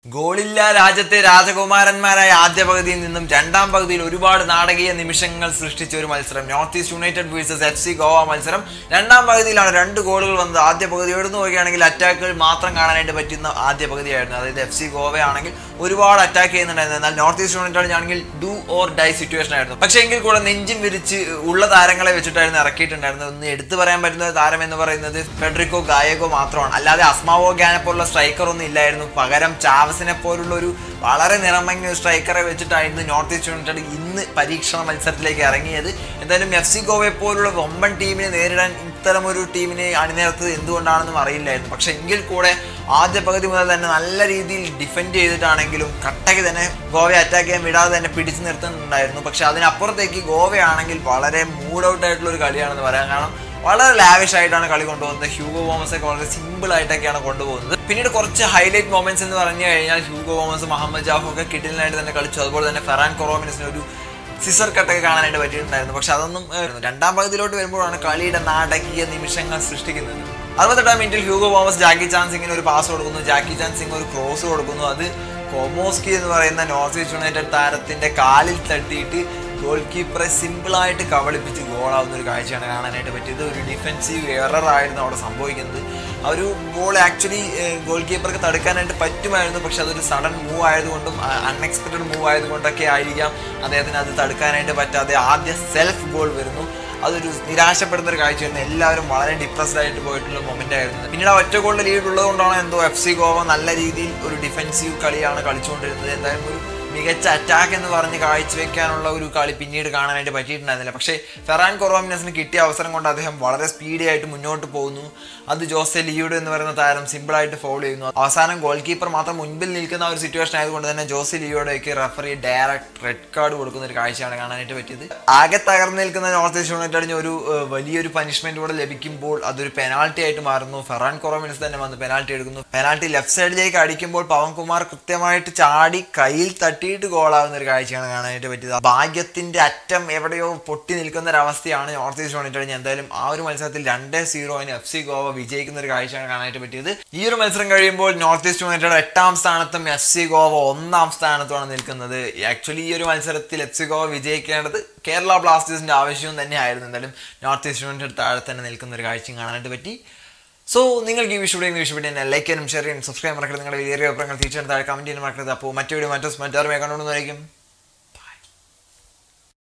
ഗോളില്ല രാജ്യത്തെ രാജകുമാരന്മാരായ ആദ്യ പകുതിയിൽ നിന്നും രണ്ടാം പകുതിയിൽ ഒരുപാട് നാടകീയ നിമിഷങ്ങൾ സൃഷ്ടിച്ച ഒരു മത്സരം North East United versus F C Goa മത്സരം രണ്ടാം പകുതിയിലാണ് രണ്ട് ഗോളുകൾ വന്നത് ആദ്യ പകുതി എടുത്തു നോക്കുകയാണെങ്കിൽ അറ്റാക്കുകൾ മാത്രം കാണാനായിട്ട് പറ്റുന്ന ആദ്യ പകുതിയായിരുന്നു അതായത് എഫ് സി ഗോവയാണെങ്കിൽ ഒരുപാട് അറ്റാക്ക് ചെയ്യുന്നുണ്ടായിരുന്നു എന്നാൽ നോർത്ത് ഈസ്റ്റ് യുണൈറ്റഡ് ആണെങ്കിൽ ഡു ഓർ ഡൈ സിറ്റുവേഷൻ ആയിരുന്നു പക്ഷേ എങ്കിൽ കൂടെ നെഞ്ചും വിരിച്ച് ഉള്ള താരങ്ങളെ വെച്ചിട്ടായിരുന്നു ഇറക്കിയിട്ടുണ്ടായിരുന്നത് ഒന്ന് എടുത്തു പറയാൻ പറ്റുന്ന താരം എന്ന് പറയുന്നത് ഫെഡറിക്കോ ഗായകോ മാത്രമാണ് അല്ലാതെ അസ്മാവോ ഗ്യാനെ പോലുള്ള സ്ട്രൈക്കർ ഒന്നും ഇല്ലായിരുന്നു പകരം ചാവസിനെ പോലുള്ള ഒരു വളരെ നിറമങ്ങിയ ഒരു സ്ട്രൈക്കറെ വെച്ചിട്ടായിരുന്നു നോർത്ത് ഈസ്റ്റ് യുണൈറ്റഡ് ഇന്ന് പരീക്ഷണ മത്സരത്തിലേക്ക് ഇറങ്ങിയത് എന്തായാലും എഫ് സി ഗോവയെ പോലുള്ള വമ്പൻ ടീമിനെ നേരിടാൻ ഇത്തരമൊരു ടീമിനെ അണിനിരത്തത് എന്തുകൊണ്ടാണെന്നും അറിയില്ലായിരുന്നു പക്ഷെ എങ്കിൽ കൂടെ ആദ്യ പകുതി മുതൽ തന്നെ നല്ല രീതിയിൽ ഡിഫെൻഡ് ചെയ്തിട്ടാണെങ്കിലും കട്ടയ്ക്ക് തന്നെ ഗോവയെ അറ്റാക്ക് ചെയ്യാൻ വിടാതെ തന്നെ പിടിച്ചു നിർത്തുന്നുണ്ടായിരുന്നു പക്ഷെ അതിനപ്പുറത്തേക്ക് ഗോവയാണെങ്കിൽ വളരെ മൂഡ് ഔട്ട് ആയിട്ടുള്ള ഒരു കളിയാണെന്ന് പറയാം കാരണം വളരെ ലാവിഷ് ആയിട്ടാണ് കളി കൊണ്ടുപോകുന്നത് ഹ്യൂഗോ വോമസ് ഒക്കെ വളരെ സിമ്പിൾ ആയിട്ടൊക്കെയാണ് കൊണ്ടുപോകുന്നത് പിന്നീട് കുറച്ച് ഹൈലൈറ്റ് മൊമെന്റ്സ് എന്ന് പറഞ്ഞു കഴിഞ്ഞാൽ ഹ്യൂഗോ വോമസ് മുഹമ്മദ് ജാഫു ഒക്കെ കിഡിലിനായിട്ട് തന്നെ കളിച്ചു അതുപോലെ തന്നെ ഫെറാൻ കൊറോമിനസിന് ഒരു സിസർ കട്ടൊക്കെ കാണാനായിട്ട് പറ്റിയിട്ടുണ്ടായിരുന്നു പക്ഷെ അതൊന്നും ഏഹ്, രണ്ടാം പകുതിയിലോട്ട് വരുമ്പോഴാണ് കളിയുടെ നാടകീയ നിമിഷങ്ങൾ സൃഷ്ടിക്കുന്നത് അറുപത്തെട്ടാം മിനിറ്റിൽ ഹ്യൂഗോ തോമസ് ജാക്കി ചാൻ സിംഗിന് ഒരു പാസ് കൊടുക്കുന്നു ജാക്കി ചാൻ സിംഗ് ഒരു ക്രോസ് കൊടുക്കുന്നു അത് കൊമോസ്കി എന്ന് പറയുന്ന നോർത്ത് ഈസ്റ്റ് യുണൈറ്റഡ് താരത്തിന്റെ കാലിൽ തട്ടിയിട്ട് ഗോൾ കീപ്പറെ സിമ്പിളായിട്ട് കബളിപ്പിച്ച് ഗോളാവുന്ന ഒരു കാഴ്ചയാണ് കാണാനായിട്ട് പറ്റിയത് ഒരു ഡിഫെൻസീവ് എറർ ആയിരുന്നു അവിടെ സംഭവിക്കുന്നത് ആ ഒരു ഗോൾ ആക്ച്വലി ഗോൾ കീപ്പർക്ക് തടുക്കാനായിട്ട് പറ്റുമായിരുന്നു പക്ഷെ അതൊരു സഡൻ മൂവ് ആയതുകൊണ്ടും അൺഎക്സ്പെക്റ്റഡ് മൂവ് ആയതുകൊണ്ടൊക്കെ ആയിരിക്കാം അദ്ദേഹത്തിന് അത് തടുക്കാനായിട്ട് പറ്റാതെ ആദ്യ സെൽഫ് ഗോൾ വരുന്നു അതൊരു നിരാശപ്പെടുന്ന ഒരു കാഴ്ചയായിരുന്നു എല്ലാവരും വളരെ ഡിപ്രസ്ഡ് ആയിട്ട് പോയിട്ടുള്ള മൊമെന്റ് ആയിരുന്നു പിന്നീട് ആ ഒറ്റ ഗോളിന്റെ ലീഡ് ഉള്ളതുകൊണ്ടാണ് എന്തോ എഫ് സി ഗോവ നല്ല രീതിയിൽ ഒരു ഡിഫെൻസീവ് കളിയാണ് കളിച്ചുകൊണ്ടിരുന്നത് എന്തായാലും ഒരു മികച്ച അറ്റാക്ക് എന്ന് പറഞ്ഞ് കാഴ്ചവെക്കാനുള്ള ഒരു കളി പിന്നീട് കാണാനായിട്ട് പറ്റിയിട്ടുണ്ടായിരുന്നില്ല പക്ഷേ ഫെറാൻ കൊറോമിനസിന് കിട്ടിയ അവസരം കൊണ്ട് അദ്ദേഹം വളരെ സ്പീഡി ആയിട്ട് മുന്നോട്ട് പോകുന്നു അത് ജോസെ ലിയൂഡ് എന്ന് പറയുന്ന താരം സിമ്പിളായിട്ട് ഫോളോ ചെയ്യുന്നു അവസാനം ഗോൾ കീപ്പർ മാത്രം മുൻപിൽ നിൽക്കുന്ന ഒരു സിറ്റുവേഷൻ ആയതുകൊണ്ട് തന്നെ ജോസെ ലിയോഡേക്ക് റെഫറി ഡയറക്റ്റ് റെഡ് കാർഡ് കൊടുക്കുന്ന ഒരു കാഴ്ചയാണ് കാണാനായിട്ട് പറ്റിയത് ആകെ തകർന്നു നിൽക്കുന്ന നോർത്ത് ഈസ്റ്റ് യുണൈറ്റഡിന് ഒരു ഏഹ്, വലിയൊരു പനിഷ്മെന്റ് കൂടെ ലഭിക്കുമ്പോൾ അതൊരു പെനാൾട്ടി ആയിട്ട് മാറുന്നു ഫെറാൻ കൊറോമിനസ് തന്നെ വന്ന് പെനാൾട്ടി എടുക്കുന്നു പെനാൾട്ടി ലെഫ്റ്റ് സൈഡിലേക്ക് അടിക്കുമ്പോൾ പവൻകുമാർ കൃത്യമായിട്ട് ചാടി കയ്യിൽ തട്ടിയിട്ട് ഗോളാവുന്ന ഒരു കാഴ്ചയാണ് കാണാനായിട്ട് പറ്റിയത് ഭാഗ്യത്തിന്റെ അറ്റം എവിടെയോ പൊട്ടി നിൽക്കുന്ന ഒരു അവസ്ഥയാണ് നോർത്ത് ഈസ്റ്റ് യുണൈറ്റഡിന് എന്തായാലും ആ ഒരു മത്സരത്തിൽ രണ്ടേ സീറോയിന് എഫ് സി ഗോവ വിജയിക്കുന്ന ഒരു കാഴ്ചയാണ് കാണാനായിട്ട് പറ്റിയത് ഈ ഒരു മത്സരം കഴിയുമ്പോൾ നോർത്ത് ഈസ്റ്റ് യുണൈറ്റഡ് എട്ടാം സ്ഥാനത്തും എഫ് സി ഗോവ ഒന്നാം സ്ഥാനത്തുമാണ് നിൽക്കുന്നത് ആക്ച്വലി ഈ ഒരു മത്സരത്തിൽ എഫ് സി ഗോവ വിജയിക്കേണ്ടത് കേരള ബ്ലാസ്റ്റേഴ്സിന്റെ ആവശ്യവും തന്നെയായിരുന്നു എന്തായാലും നോർത്ത് ഈസ്റ്റ് യുണൈറ്റഡ് താഴെ തന്നെ നിൽക്കുന്ന ഒരു കാഴ്ചയും കാണാനായിട്ട് പറ്റി സോ നിങ്ങൾക്ക് ഈ വിഷയം ഇഷ്ടപ്പെട്ട് തന്നെ ലൈക്ക് ചെയ്യാനും ഷെയർ ചെയ്യാനും സബ്സ്ക്രൈബ് മറക്കരുത് നിങ്ങളുടെ വലിയ അഭിപ്രായങ്ങൾ തീർച്ചയായിട്ടും താഴെ കമന്റ് ചെയ്യാനും മറക്കരുത് അപ്പോൾ മറ്റു വീഡിയോ മറ്റു മറ്റൊരു കണ്ടുകൊണ്ടായിരിക്കും